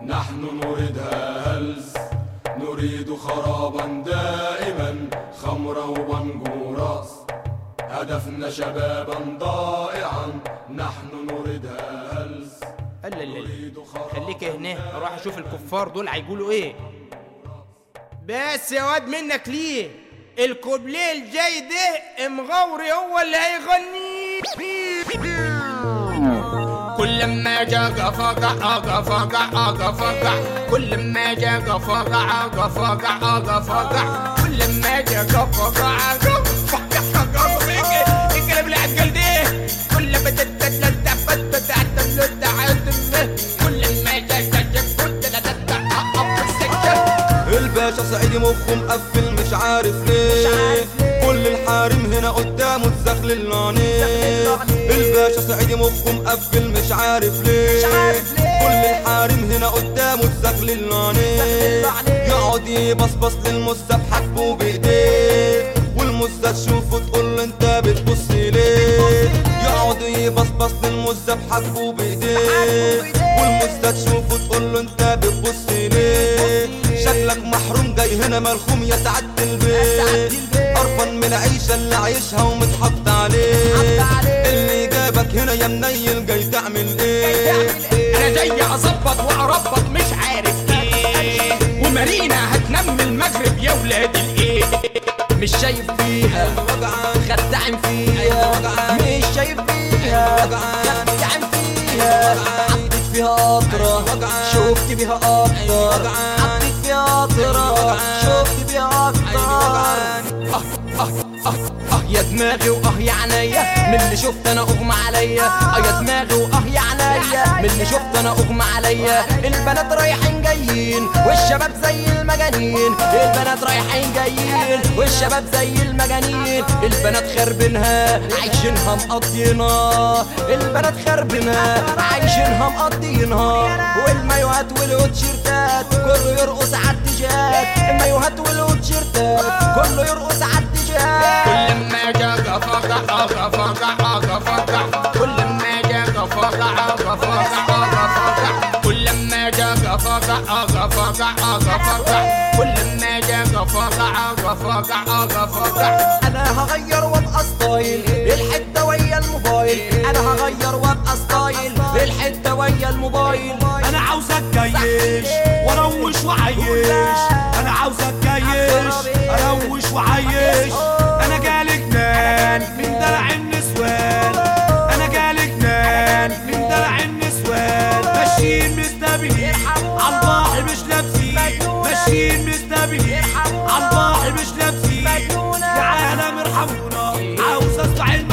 نحن نريدها هلز نريد خرابا دائما خمرا وبنجوراس هدفنا شبابا ضائعا نحن نريدها هلز لا لا لا نريد خرابا خليك هنا اروح اشوف الكفار دول هيقولوا ايه بس يا واد منك ليه الكوبليه الجاي ده مغوري هو اللي هيغني كل ما جا قفقع قفقع قفقع كل ما جا قفقع قفقع قفقع كل ما جا قفقع قفقع قفقع الكلام اللي عتقل ده كل ما تتتلت فتت عتملت عتمه كل ما جا جا جا كنت لا تتعقب السكه الباشا سعيد مخه مقفل مش عارف ليه كل الحارم هنا قدامه تزغلل عليه الباشا سعيد مخه مقفل مش عارف ليه كل الحارم هنا قدامه تزغلل عليه يقعد يبصبص للمستة بحاجبه بايديه والمستة تشوفه تقول له انت بتبص ليه يقعد يبصبص للمستة بحاجبه بايديه والمستة تشوفه تقول له انت بتبص ليه شكلك محروم جاي هنا ملخوم يا سعادة البيت قرفان من العيشة اللي عايشها ومتحط عليه اللي جابك هنا يا منيل جاي تعمل ايه انا جاي اظبط واربط مش عارف ايه ومارينا هتنم المغرب يا ولاد الايه مش شايف فيها وجعان خدعن فيها مش شايف فيها خدعن فيها حطيت فيها قطرة شفت بيها اكتر حطيت فيها قطرة شفت بيها اكتر اه اه اه اه يا دماغي واه يا عينيا من اللي شفت انا اغمى عليا اه يا دماغي واه يا عينيا من اللي شفت انا اغمى عليا البنات رايحين جايين والشباب زي المجانين البنات رايحين جايين والشباب زي المجانين البنات خربينها عايشينها مقضينها البنات خربينها عايشينها مقضينها والمايوهات والتيشيرتات كله يرقص على التيشيرت المايوهات والتيشيرتات كله يرقص على التيشيرت كل ما جا غفقع غفقع غفقع كل ما جا غفقع غفقع غفقع كل ما جا غفقع غفقع غفقع كل ما جا غفقع غفقع غفقع انا هغير وابقى ستايل الحته ويا الموبايل انا هغير وابقى ستايل الحته ويا الموبايل انا عاوزك جيش واروش وعيش انا عاوزك جيش اروش وعيش انا جالي جنان من دلع النسوان انا جالي جنان من دلع النسوان ماشيين مستبهين عالبحر مش لابسين ماشيين مستبهين عالبحر مش لابسين يا عالم ارحمونا عاوز اسمع الم